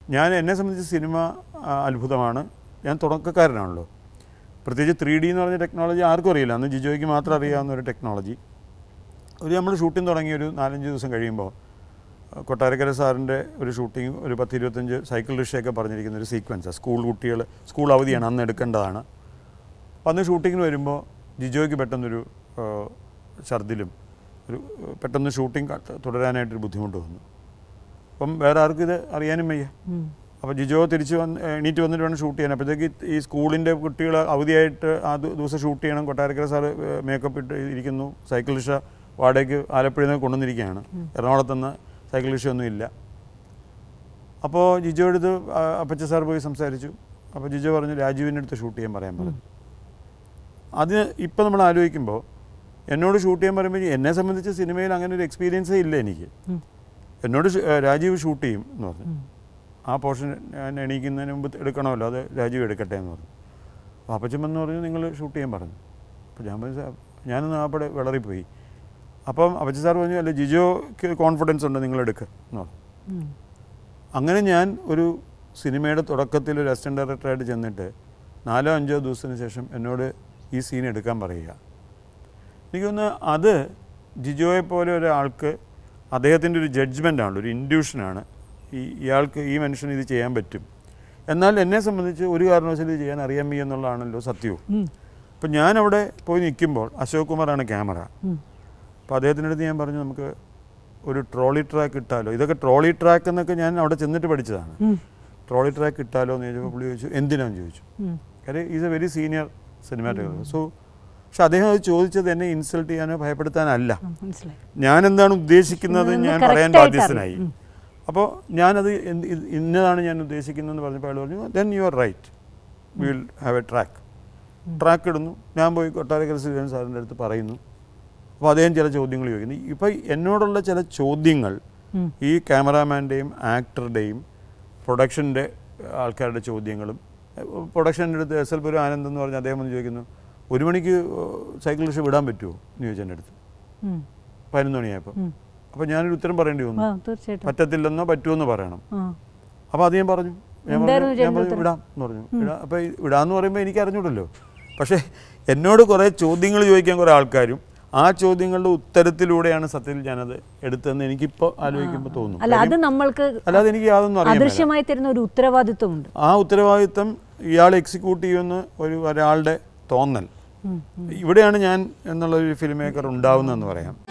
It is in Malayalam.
ഞാൻ എന്നെ സംബന്ധിച്ച് സിനിമ ആ, അത്ഭുതമാണ് ഞാൻ തുടക്കക്കാരനാണല്ലോ പ്രത്യേകിച്ച് ത്രീ ഡി എന്ന് പറഞ്ഞ ടെക്നോളജി ആർക്കും അറിയില്ല അന്ന് ജിജോയ്ക്ക് മാത്രം അറിയാവുന്ന ഒരു ടെക്നോളജി ഒരു നമ്മൾ ഷൂട്ടിംഗ് തുടങ്ങി ഒരു നാലഞ്ച് ദിവസം കഴിയുമ്പോൾ ആ, കൊട്ടാരക്കര സാറിൻ്റെ ഒരു ഷൂട്ടിംഗ് ഒരു പത്ത് ഇരുപത്തഞ്ച് സൈക്കിൾ റിക്ഷയൊക്കെ പറഞ്ഞിരിക്കുന്ന ഒരു സീക്വൻസാണ് സ്കൂൾ കുട്ടികൾ സ്കൂൾ അവധിയാണ് അന്ന് എടുക്കേണ്ടതാണ് അപ്പം അന്ന് ഷൂട്ടിങ്ങിന് വരുമ്പോൾ ജിജോയ്ക്ക് പെട്ടെന്നൊരു ആ, ഛർദിലും ഒരു ആ, പെട്ടെന്ന് ഷൂട്ടിംഗ് ക- തുടരാനായിട്ടൊരു ബുദ്ധിമുട്ട് വന്നു അപ്പം വേറെ ആർക്കും ഇത് അറിയാനും വയ്യ ഉം. അപ്പോൾ ജിജോ തിരിച്ച് വന്ന് എണീറ്റ് വന്നിട്ട് വേണം ഷൂട്ട് ചെയ്യാൻ അപ്പോഴത്തേക്ക് ഈ സ്കൂളിൻ്റെ കുട്ടികൾ അവധിയായിട്ട് ആ ദി- ദിവസം ഷൂട്ട് ചെയ്യണം കൊട്ടാരക്കര സാറ് മേക്കപ്പ് ഇട്ട് ഇരിക്കുന്നു സൈക്കിൾ റിക്ഷ വാടകയ്ക്ക് ആലപ്പുഴയിൽ നിന്ന് കൊണ്ടുവന്നിരിക്കുകയാണ് എറണാകുളത്തുനിന്ന് സൈക്കിൾ റിക്ഷ ഒന്നും ഇല്ല അപ്പോൾ ജിജോ എടുത്ത് ആ, അപ്പച്ച സാർ പോയി സംസാരിച്ചു അപ്പോൾ ജിജോ പറഞ്ഞു രാജീവിൻ്റെ അടുത്ത് ഷൂട്ട് ചെയ്യാൻ പറയാൻ പറഞ്ഞു അത് ഇപ്പം നമ്മൾ ആലോചിക്കുമ്പോൾ എന്നോട് ഷൂട്ട് ചെയ്യാൻ പറയുമ്പോൾ എന്നെ സംബന്ധിച്ച് സിനിമയിൽ അങ്ങനെ ഒരു എക്സ്പീരിയൻസേ ഇല്ല എനിക്ക് ഉം. എന്നോട് ഷ്- ഏ, രാജീവ് ഷൂട്ട് ചെയ്യും എന്ന് പറഞ്ഞു ആ പോർഷൻ ഞാൻ എണീക്കുന്നതിന് മുമ്പ് എടുക്കണമല്ലോ അത് രാജീവ് എടുക്കട്ടെ എന്ന് പറഞ്ഞു അപ്പോൾ അപ്പച്ചമ്മന്ന് പറഞ്ഞു നിങ്ങൾ ഷൂട്ട് ചെയ്യാൻ പറഞ്ഞു അപ്പോൾ ഞാൻ പറഞ്ഞു "സാർ, ഞാനൊന്ന് അവിടെ വിളറിപ്പോയി അപ്പം അപ്പച്ച സാർ പറഞ്ഞു അല്ല ജിജോക്ക് കോൺഫിഡൻസ് ഉണ്ട് നിങ്ങൾ എടുക്കുക എന്ന് പറഞ്ഞു ഉം. അങ്ങനെ ഞാൻ ഒരു സിനിമയുടെ തുടക്കത്തിൽ ഒരു അസിസ്റ്റൻറ്റ് ഡയറക്ടറായിട്ട് ചെന്നിട്ട് നാലോ അഞ്ചോ ദിവസത്തിന് ശേഷം എന്നോട് ഈ സീൻ എടുക്കാൻ പറയുക എനിക്ക് തോന്നുന്നു അത് ജിജോയെ പോലെ ഒരാൾക്ക് അദ്ദേഹത്തിൻ്റെ ഒരു ജഡ്ജ്മെൻ്റാണ് ഒരു ഇൻഡ്യൂഷനാണ് ഈ ഇയാൾക്ക് ഈ മനുഷ്യന് ഇത് ചെയ്യാൻ പറ്റും എന്നാൽ എന്നെ സംബന്ധിച്ച് ഒരു കാരണവശാലും ഇത് ചെയ്യാൻ അറിയാൻ വയ്യ എന്നുള്ളതാണല്ലോ സത്യവും ഉം. അപ്പം ഞാൻ അവിടെ പോയി നിൽക്കുമ്പോൾ അശോക് കുമാറാണ് ക്യാമറ ഉം. അപ്പോൾ അദ്ദേഹത്തിൻ്റെ അടുത്ത് ഞാൻ പറഞ്ഞു നമുക്ക് ഒരു ട്രോളി ട്രാക്ക് ഇട്ടാലോ ഇതൊക്കെ ട്രോളി ട്രാക്ക് എന്നൊക്കെ ഞാൻ അവിടെ ചെന്നിട്ട് പഠിച്ചതാണ് ഉം. ട്രോളി ട്രാക്ക് ഇട്ടാലോ എന്ന് ചോദിച്ചപ്പോൾ പുള്ളി ചോദിച്ചു എന്തിനാന്ന് ചോദിച്ചു ഉം. കാര്യം is a very senior cinematographer so പക്ഷെ അദ്ദേഹം അത് ചോദിച്ചത് എന്നെ ഇൻസൾട്ട് ചെയ്യാനോ ഭയപ്പെടുത്താനല്ല ഉം. മനസ്സിലായി ഞാൻ എന്താണ് ഉദ്ദേശിക്കുന്നത് ഇതൊന്ന് ഞാൻ correct പറയാൻ ആയിട്ട് ബാധ്യസ്ഥനായി അറിയും. ഉം. അപ്പോൾ ഞാനത് എന്ത് ഇത് ഇന്നതാണ് ഞാൻ ഉദ്ദേശിക്കുന്നതെന്ന് പറഞ്ഞപ്പോൾ അയാൾ പറഞ്ഞു then you are right will have a track track ഇടുന്നു ഞാൻ പോയി കൊട്ടാരക്കര ശ്രീധരൻ സാറിൻ്റെ അടുത്ത് പറയുന്നു അപ്പോൾ അദ്ദേഹം ചില ചോദ്യങ്ങൾ ചോദിക്കുന്നു ഇപ്പോൾ എന്നോടുള്ള ചില ചോദ്യങ്ങൾ ഉം. ഈ ക്യാമറാമാൻ്റെയും ആക്ടറുടെയും പ്രൊഡക്ഷൻ്റെ ആൾക്കാരുടെ ചോദ്യങ്ങളും പ്രൊഡക്ഷൻ്റെ അടുത്ത് എസ് എൽ പുരം ആനന്ദ് എന്ന് പറഞ്ഞ് അദ്ദേഹം വന്ന് ചോദിക്കുന്നു ഒരു മണിക്ക് സൈക്കിൾ റിക്ഷ വിടാൻ പറ്റുമോ എന്ന് ചോദിച്ചു എൻ്റെ അടുത്ത് ഉം. പതിനൊന്ന് മണിയായപ്പോൾ ഉം. അപ്പോൾ ഞാനൊരു ഉത്തരം പറയേണ്ടി ആ വന്നു തീർച്ചയായിട്ടും പറ്റത്തില്ലെന്നോ പറ്റുമെന്ന് പറയണം ആ അപ്പോൾ അത് ഞാൻ പറഞ്ഞു ഞാൻ എന്തായിരുന്നു പറഞ്ഞു ഞാൻ ചേട്ടൻ്റെ പറഞ്ഞു ഉത്തരം? വിടാം എന്ന് പറഞ്ഞു വിടാം അപ്പോൾ ഈ വിടാന്ന് പറയുമ്പോൾ എനിക്ക് അറിഞ്ഞൂടല്ലോ പക്ഷേ എന്നോട് കുറേ ചോദ്യങ്ങൾ ചോദിക്കാൻ കുറേ ആൾക്കാരും ആ ചോദ്യങ്ങളുടെ ഉത്തരത്തിലൂടെയാണ് സത്യത്തിൽ ഞാനത് എടുത്തതെന്ന് എനിക്കിപ്പോൾ ആലോചിക്കുമ്പോൾ തോന്നുന്നു അല്ല അത് കാര്യം നമ്മൾക്ക് അല്ലാതെ എനിക്ക് യാതൊന്നും അറിയാൻ മേല. അദൃശ്യമായി തരുന്ന ഒരു ഉത്തരവാദിത്വമുണ്ട് ആ ഉത്തരവാദിത്തം ഇയാൾ എക്സിക്യൂട്ട് ചെയ്യുമെന്ന് ഒരു ഒരാളുടെ തോന്നൽ ഉം. ഇവിടെയാണ് ഞാൻ എന്നുള്ള ഒരു ഫിലിം മേക്കർ ഉണ്ടാവുന്നതെന്ന് പറയാം